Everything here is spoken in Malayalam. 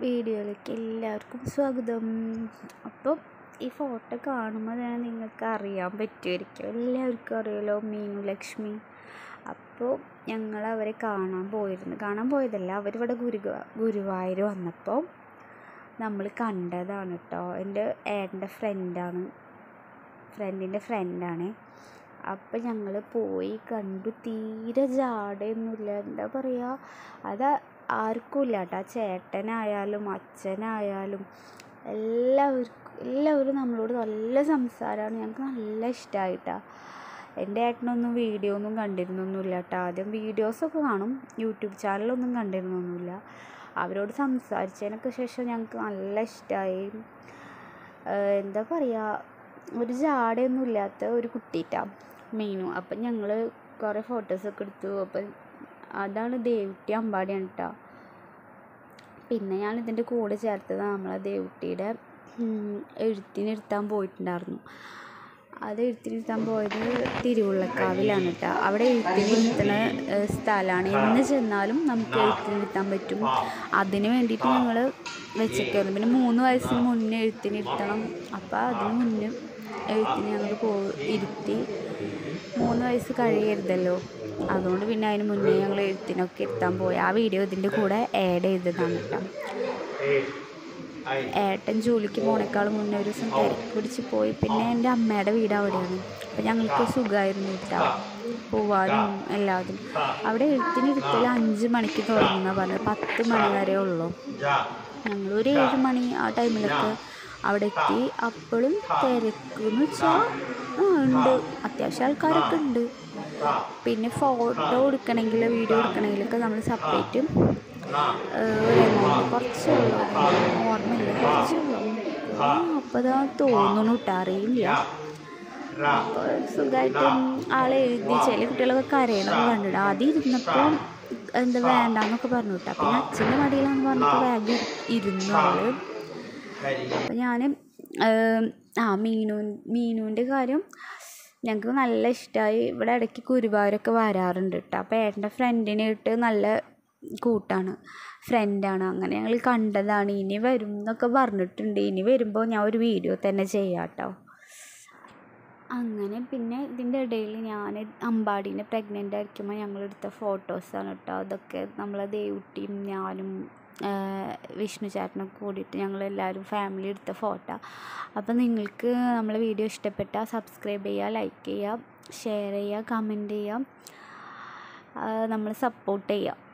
വീഡിയോയിലേക്ക് എല്ലാവർക്കും സ്വാഗതം അപ്പം ഈ ഫോട്ടോ കാണുമ്പോൾ തന്നെ നിങ്ങൾക്ക് അറിയാൻ പറ്റുമായിരിക്കും എല്ലാവർക്കും അറിയാലോ മീനു ലക്ഷ്മി അപ്പോൾ ഞങ്ങൾ അവരെ കാണാൻ പോയിരുന്നു കാണാൻ പോയതല്ല അവരിവിടെ ഗുരുവാ ഗുരുവായൂർ വന്നപ്പോൾ നമ്മൾ കണ്ടതാണ് കേട്ടോ എൻ്റെ ഏട്ടൻ്റെ ഫ്രണ്ടാണ് ഫ്രണ്ടിൻ്റെ ഫ്രണ്ടാണ് അപ്പം ഞങ്ങൾ പോയി കണ്ടു തീരെ ജാടയൊന്നുമില്ല എന്താ പറയുക അത് ആർക്കും ഇല്ല കേട്ടോ ചേട്ടനായാലും അച്ഛനായാലും എല്ലാവർക്കും എല്ലാവരും നമ്മളോട് നല്ല സംസാരമാണ് ഞങ്ങൾക്ക് നല്ല ഇഷ്ടമായിട്ടാണ് എൻ്റെ ഏട്ടനൊന്നും വീഡിയോ ഒന്നും കണ്ടിരുന്നൊന്നുമില്ല കേട്ടോ ആദ്യം വീഡിയോസൊക്കെ കാണും യൂട്യൂബ് ചാനലൊന്നും കണ്ടിരുന്നൊന്നുമില്ല അവരോട് സംസാരിച്ചതിനൊക്കെ ശേഷം ഞങ്ങൾക്ക് നല്ല ഇഷ്ടമായി എന്താ പറയുക ഒരു ജാടയൊന്നും ഇല്ലാത്ത ഒരു കുട്ടിയിട്ടാ മീനു അപ്പം ഞങ്ങൾ കുറേ ഫോട്ടോസൊക്കെ എടുത്തു അപ്പം അതാണ് ദേവുട്ടി അമ്പാടിയാണ് കേട്ടോ പിന്നെ ഞാൻ ഇതിൻ്റെ കൂടെ ചേർത്തത് നമ്മളെ ദേവുട്ടിയുടെ എഴുത്തിനിരുത്താൻ പോയിട്ടുണ്ടായിരുന്നു അത് എഴുത്തിനിരുത്താൻ പോയത് തിരുവുള്ളക്കാവിലാണ് കേട്ടോ അവിടെ എഴുത്തിനിരുത്തുന്ന സ്ഥലമാണ് എന്ന് ചെന്നാലും നമുക്ക് എഴുത്തിനിരുത്താൻ പറ്റും അതിന് വേണ്ടിയിട്ട് ഞങ്ങൾ വെച്ചേക്കായിരുന്നു പിന്നെ മൂന്ന് വയസ്സിന് മുന്നേ എഴുത്തിനിരുത്തണം അപ്പോൾ അതിന് മുന്നേ എഴുത്തിന് ഞങ്ങൾ പോ ഇരുത്തി മൂന്ന് വയസ്സ് കഴിയരുതല്ലോ അതുകൊണ്ട് പിന്നെ അതിന് മുന്നേ ഞങ്ങൾ എഴുത്തിനൊക്കെ ഇരുത്താൻ പോയി ആ വീഡിയോ ഇതിൻ്റെ കൂടെ ആഡ് ചെയ്തതാണ് കേട്ടോ ഏട്ടൻ ജോലിക്ക് പോണേക്കാൾ മുന്നേ ഒരു ദിവസം തിരക്ക് പിടിച്ച് പോയി പിന്നെ എൻ്റെ അമ്മയുടെ വീട് അവിടെയാണ് അപ്പം ഞങ്ങൾക്ക് സുഖമായിരുന്നു കേട്ടോ പോവാനും എല്ലാതും അവിടെ എഴുത്തിനിരുത്തൽ അഞ്ച് മണിക്ക് തുടങ്ങുന്ന പറഞ്ഞത് പത്ത് മണി വരെ ഉള്ളൂ ഞങ്ങളൊരു ഏഴ് മണി ആ ടൈമിലൊക്കെ അവിടെ എത്തി അപ്പോഴും തിരക്കെന്ന് വെച്ചാൽ ആ ഉണ്ട് അത്യാവശ്യം ആൾക്കാരൊക്കെ ഉണ്ട് പിന്നെ ഫോട്ടോ എടുക്കണമെങ്കിൽ വീഡിയോ എടുക്കണമെങ്കിലൊക്കെ നമ്മൾ സെപ്പറേറ്റ് ഒരു എമൗണ്ട് കുറച്ചേ ഉള്ളൂ ഓർമ്മയില്ല കുറച്ചേ ഉള്ളൂ അപ്പോൾ അതാ തോന്നുന്നു കേട്ടോ അറിയില്ല അപ്പോൾ സുഖമായിട്ട് ആളെ എഴുതി ചില കുട്ടികളൊക്കെ കരയണമൊക്കെ കണ്ടിട്ട് ആദ്യം ഇരുന്നപ്പോൾ എന്താ വേണ്ടെന്നൊക്കെ പറഞ്ഞു കേട്ടോ പിന്നെ അച്ഛൻ്റെ മടിയിലാന്ന് പറഞ്ഞപ്പോൾ ബാഗ് ഇരുന്നു ആള് അപ്പം ഞാൻ ആ മീനു മീനുവിൻ്റെ കാര്യം ഞങ്ങൾക്ക് നല്ല ഇഷ്ടമായി ഇവിടെ ഇടയ്ക്ക് ഗുരുവായൂരൊക്കെ വരാറുണ്ട് കേട്ടോ അപ്പോൾ ഏട്ടൻ്റെ ഫ്രണ്ടിനെ ഇട്ട് നല്ല കൂട്ടാണ് ഫ്രണ്ടാണ് അങ്ങനെ ഞങ്ങൾ കണ്ടതാണ് ഇനി വരും എന്നൊക്കെ പറഞ്ഞിട്ടുണ്ട് ഇനി വരുമ്പോൾ ഞാൻ ഒരു വീഡിയോ തന്നെ ചെയ്യാം കേട്ടോ അങ്ങനെ പിന്നെ ഇതിൻ്റെ ഇടയിൽ ഞാൻ അമ്പാടീനെ പ്രഗ്നൻ്റ് ആയിരിക്കുമ്പോൾ ഞങ്ങളെടുത്ത ഫോട്ടോസാണ് കേട്ടോ അതൊക്കെ നമ്മളെ ദേവുട്ടിയും ഞാനും വിഷ്ണു ചേട്ടനൊക്കെ കൂടിയിട്ട് ഞങ്ങളെല്ലാവരും ഫാമിലി എടുത്ത ഫോട്ടോ അപ്പോൾ നിങ്ങൾക്ക് നമ്മളെ വീഡിയോ ഇഷ്ടപ്പെട്ടാൽ സബ്സ്ക്രൈബ് ചെയ്യുക ലൈക്ക് ചെയ്യുക ഷെയർ ചെയ്യുക കമൻറ്റ് ചെയ്യുക നമ്മൾ സപ്പോർട്ട് ചെയ്യുക